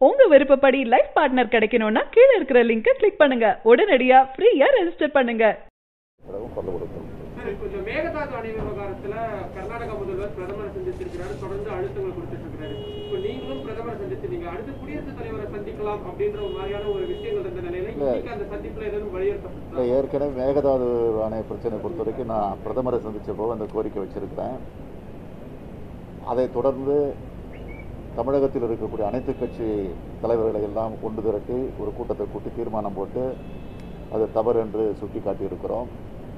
உங்க விருப்பப்படி life partner கிடைக்கணும்னா கீழ இருக்கிற லிங்கை கிளிக் பண்ணுங்க உடனடியா ஃப்ரீயா ரெஜிஸ்டர் பண்ணுங்க பிறகு குரல் கொடுக்கிறோம் சார் இப்போ இந்த மேகதாது அணை விவகாரத்துல கர்நாடக முதல்வர் பிரதமரை சந்திச்சிருக்கிறாரு தொடர்ந்து அழுத்தங்கள் கொடுத்துட்டு இருக்காரு இப்போ நீங்களும் பிரதமரை சந்திச்சிருந்தீங்க அடுத்து குடியரசுத் தலைவரை சந்திக்கலாம் அப்படின்ற ஒரு மாதிரியான ஒரு விஷயங்கள் இருந்த நிலையில இன்னைக்கு அந்த சந்திப்புல ஏதாவது இல்லை வலியுறுத்தப்பட்டா ஏற்கனவே மேகதாது அணை பிரச்சனை பொறுத்த வரைக்கும் நான் பிரதமரை சந்திச்சப்போ அந்த கோரிக்கை வச்சிருக்கிறேன் அதைத் தொடர்ந்து தமிழகத்தில் இருக்கக்கூடிய அனைத்து கட்சி தலைவர்களை எல்லாம் கொண்டு திரட்டி ஒரு கூட்டத்தை கூட்டி தீர்மானம் போட்டு அது தவறு என்று சுட்டி காட்டியிருக்கிறோம்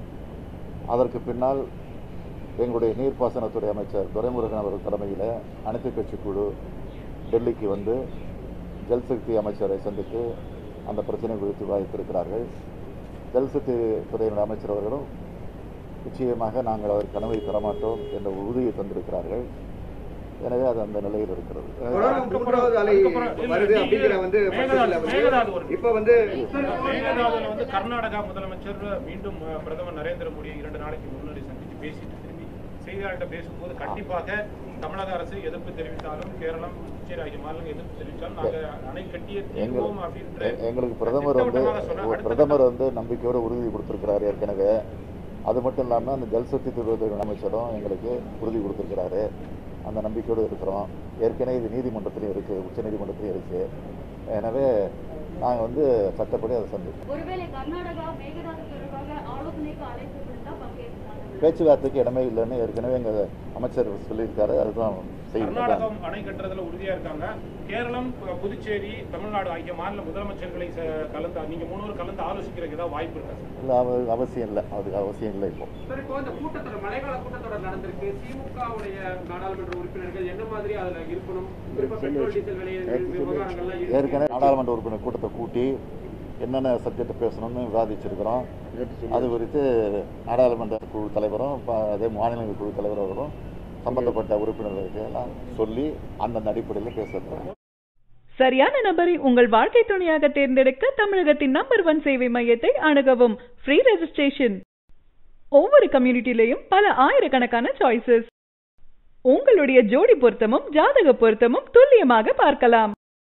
அதற்கு பின்னால் எங்களுடைய நீர்ப்பாசனத்துறை அமைச்சர் துரைமுருகன் அவர்கள் தலைமையில் அனைத்து கட்சி குழு டெல்லிக்கு வந்து ஜல்சக்தி அமைச்சரை சந்தித்து அந்த பிரச்சனை குறித்து விவாதித்திருக்கிறார்கள் ஜல்சக்தி துறையினுடைய அமைச்சர் அவர்களும் நிச்சயமாக நாங்கள் அவர் கனவை தரமாட்டோம் என்ற உறுதியை தந்திருக்கிறார்கள் எனவே அது அந்த நிலையில் இருக்கிறது தொடர்ந்து மூன்றாவது அலை வருது அப்படிங்கிற வந்து பட்சத்துல வந்து இப்ப வந்து மேகதாதுல வந்து கர்நாடகா முதலமைச்சர் மீண்டும் அஹ், பிரதமர் நரேந்திர மோடியை இரண்டு நாளைக்கு முன்னாடி சந்திச்சு பேசிட்டு திரும்பி செய்தியாளர்கிட்ட பேசும்போது கண்டிப்பாக தமிழக அரசு எதிர்ப்பு தெரிவித்தாலும் கேரளம் புதுச்சேரி ஆகிய மாநிலங்கள் எதிர்ப்பு தெரிவித்தாலும் நாங்க அணை கட்டிய தீர்வோம் அப்படின்ற எங்கள் எங்களுக்கு பிரதமர் வந்து ஒரு பிரதமர் வந்து நம்பிக்கையோட உறுதி கொடுத்திருக்கிறார் ஏற்கனவே அது மட்டும் இல்லாமல் அந்த ஜல்சக்தி துறை அமைச்சரும் எங்களுக்கு உறுதி கொடுத்திருக்கிறாரு அந்த நம்பிக்கையோடு இருக்கிறோம் ஏற்கனவே இது நீதிமன்றத்திலையும் இருக்குது உச்ச நீதிமன்றத்திலையும் இருக்குது எனவே நாங்கள் வந்து சட்டப்படி அதை சந்திப்போம் ஒருவேளை கர்நாடகா மேகதாது தொடர்பாக ஆலோசனைக்கு அழைப்பு விடுத்தா பங்கேற்கலாம் பேச்சுவார்த்தைக்கு இடமே இல்லைன்னு ஏற்கனவே எங்கள் அமைச்சர் சொல்லியிருக்காரு அதுதான் செய்யணும் கர்நாடகம் அணை கட்டுறதுல உறுதியா இருக்காங்க கேரளம் பு- புதுச்சேரி தமிழ்நாடு ஆகிய மாநில முதலமைச்சர்களை ச- கலந்து நீங்க மூணு கலந்து ஆலோசிக்கிறதுக்கு ஏதாவது வாய்ப்பு இருக்கா சார்? இல்லை அவ- அவசியம் இல்லை அதுக்கு அவசியம் இல்லை இப்போ சார் இப்போ இந்த கூட்டத்தொடர் மழைக்கால கூட்டத்தொடர் நடந்திருக்கு திமுகவுடைய நாடாளுமன்ற உறுப்பினர்கள் என்ன மாதிரி அதுல இருக்கணும் குறிப்பா பெட்ரோல் டீசல் விலை விவகாரங்கள்லாம் இருக்கு. ஏற்கனவே நாடாளுமன்ற உறுப்பினர் கூட்டத்தை கூட்டி என்னென்ன சப்ஜெக்ட் பேசணும்னு விவாதிச்சிருக்கிறோம் அது குறித்து நாடாளுமன்ற குழு தலைவரும் ப- அதே மாநில குழு தலைவர்களும் சம்பந்தப்பட்ட உறுப்பினர்களுக்கு எல்லாம் சொல்லி அந்தந்த அடிப்படையில் பேசுகிறோம் சரியான நபரை உங்கள் வாழ்க்கை துணையாக தேர்ந்தெடுக்க தமிழகத்தின் நம்பர் ஒன் சேவை மையத்தை அணுகவும் ஃப்ரீ ரெஜிஸ்ட்ரேஷன் ஒவ்வொரு கம்யூனிட்டிலையும் பல ஆயிரக்கணக்கான சாய்ஸஸ் உங்களுடைய ஜோடி பொருத்தமும் ஜாதக பொருத்தமும் துல்லியமாக பார்க்கலாம்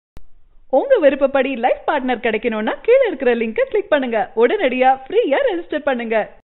உங்க விருப்பப்படி லைஃப் பார்ட்னர் கிடைக்கணும்னா கீழ இருக்கிற லிங்கை கிளிக் பண்ணுங்க உடனடியா ஃப்ரீயா ரெஜிஸ்டர் பண்ணுங்க